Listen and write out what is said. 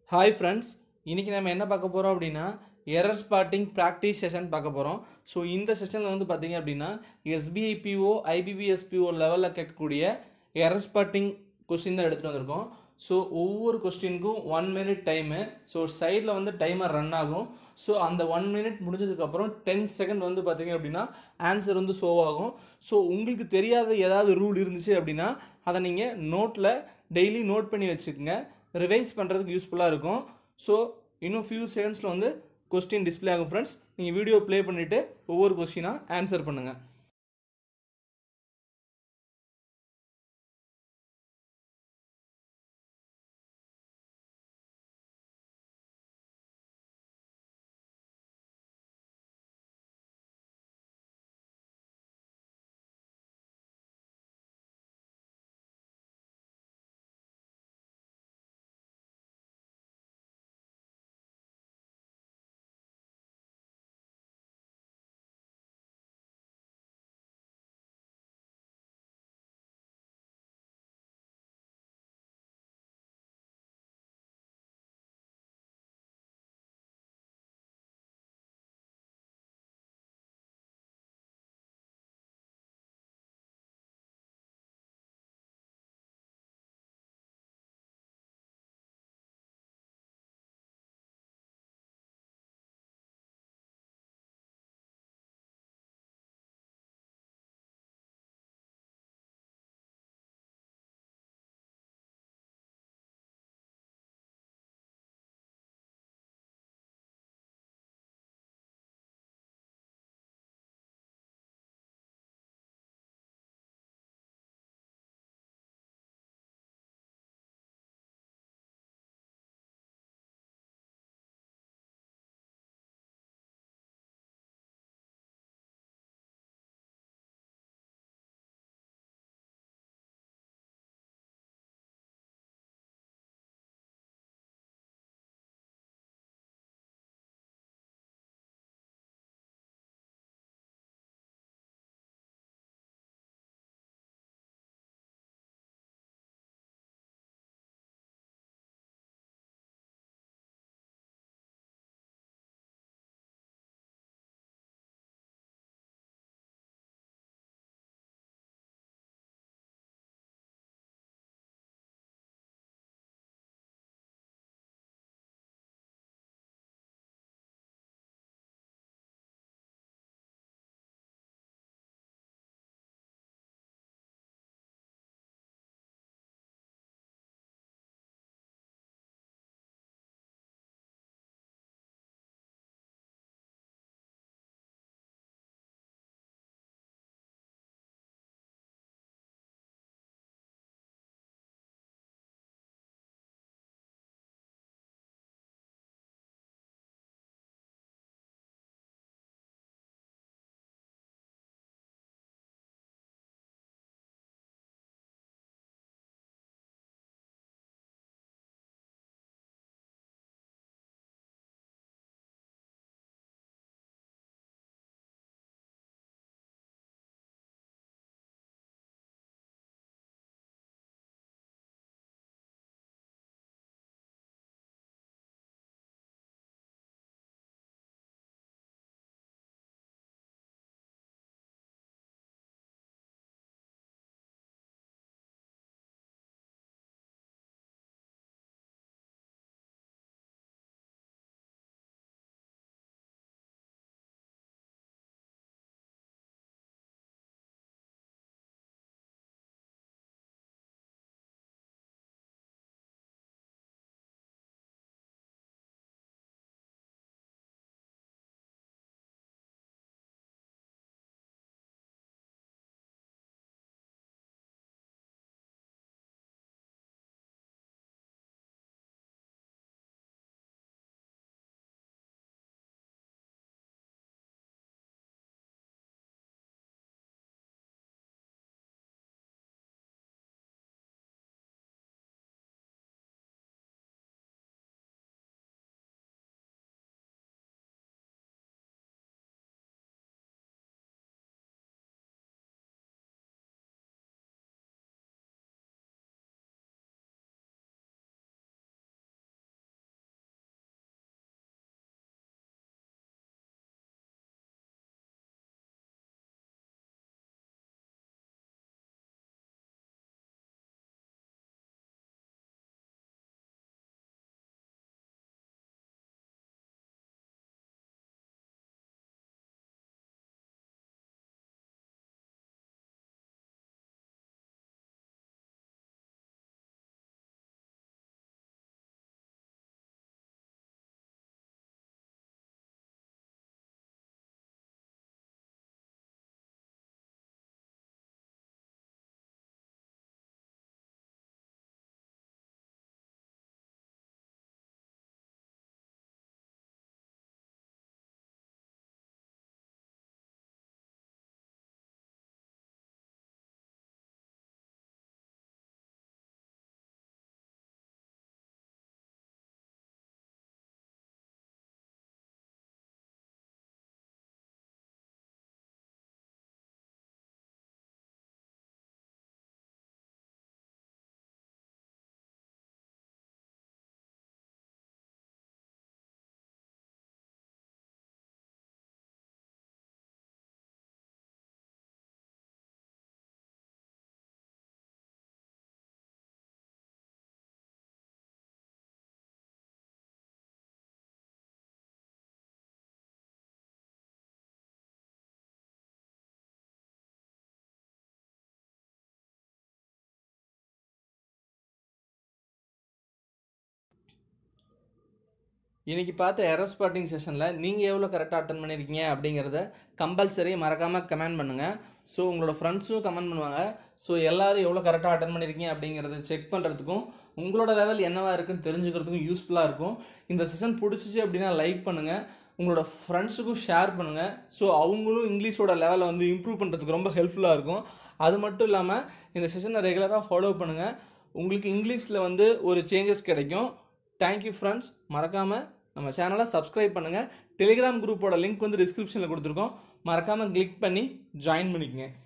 hi friends இன்றைக்கி நம்ம என்ன பார்க்க போகிறோம் அப்படின்னா எரர் ஸ்பாட்டிங் ப்ராக்டிஸ் செஷன் பார்க்க போகிறோம் ஸோ இந்த செஷனில் வந்து பார்த்தீங்க அப்படின்னா எஸ்பிஐ பிஓ ஐபிபிஎஸ் பிஓ லெவலில் கேட்கக்கூடிய எரர் ஸ்பாட்டிங் கொஸ்டின் தான் எடுத்துகிட்டு வந்திருக்கோம் ஸோ ஒவ்வொரு கொஸ்டினுக்கும் ஒன் மினிட் டைமு ஸோ சைடில் வந்து டைமர் ரன் ஆகும் ஸோ அந்த ஒன் மினிட் முடிஞ்சதுக்கப்புறம் டென் செகண்ட் வந்து பார்த்தீங்க அப்படின்னா ஆன்சர் வந்து ஷோ ஆகும் ஸோ உங்களுக்கு தெரியாத ஏதாவது ரூல் இருந்துச்சு அப்படின்னா அதை நீங்கள் நோட்டில் டெய்லி நோட் பண்ணி வச்சுக்கோங்க ரிவைஸ் பண்ணுறதுக்கு யூஸ்ஃபுல்லாக இருக்கும் ஸோ இன்னும் ஃபியூ செகண்ட்ஸில் வந்து கொஸ்டின் டிஸ்ப்ளே ஆகும் ஃப்ரெண்ட்ஸ் நீங்கள் வீடியோ ப்ளே பண்ணிவிட்டு ஒவ்வொரு கொஸ்டினாக ஆன்சர் பண்ணுங்கள் இன்றைக்கி பார்த்த எரர் ஸ்பாட்டிங் செஷனில் நீங்கள் எவ்வளோ கரெக்டாக அட்டன் பண்ணியிருக்கீங்க அப்படிங்கிறத கம்பல்சரி மறக்காமல் கமெண்ட் பண்ணுங்கள் ஸோ உங்களோட ஃப்ரெண்ட்ஸும் கமெண்ட் பண்ணுவாங்க ஸோ எல்லோரும் எவ்வளோ கரெக்டாக அட்டன் பண்ணியிருக்கீங்க அப்படிங்கிறத செக் பண்ணுறதுக்கும் உங்களோட லெவல் என்னவா இருக்குன்னு தெரிஞ்சுக்கிறதுக்கும் யூஸ்ஃபுல்லாக இருக்கும் இந்த செஷன் பிடிச்சிச்சு அப்படின்னா லைக் பண்ணுங்கள் உங்களோட ஃப்ரெண்ட்ஸுக்கும் ஷேர் பண்ணுங்கள் ஸோ அவங்களும் இங்கிலீஷோட லெவலை வந்து இம்ப்ரூவ் பண்ணுறதுக்கு ரொம்ப ஹெல்ப்ஃபுல்லாக இருக்கும் அது மட்டும் இல்லாமல் இந்த செஷனை ரெகுலராக ஃபாலோ பண்ணுங்கள் உங்களுக்கு இங்கிலீஷில் வந்து ஒரு சேஞ்சஸ் கிடைக்கும் தேங்க்யூ ஃப்ரெண்ட்ஸ் மறக்காமல் நம்ம சேனலை சப்ஸ்கிரைப் பண்ணுங்கள் டெலிகிராம் குரூப்போட லிங்க் வந்து டிஸ்கிரிப்ஷனில் கொடுத்துருக்கோம் மறக்காமல் கிளிக் பண்ணி ஜாயின் பண்ணிக்கங்க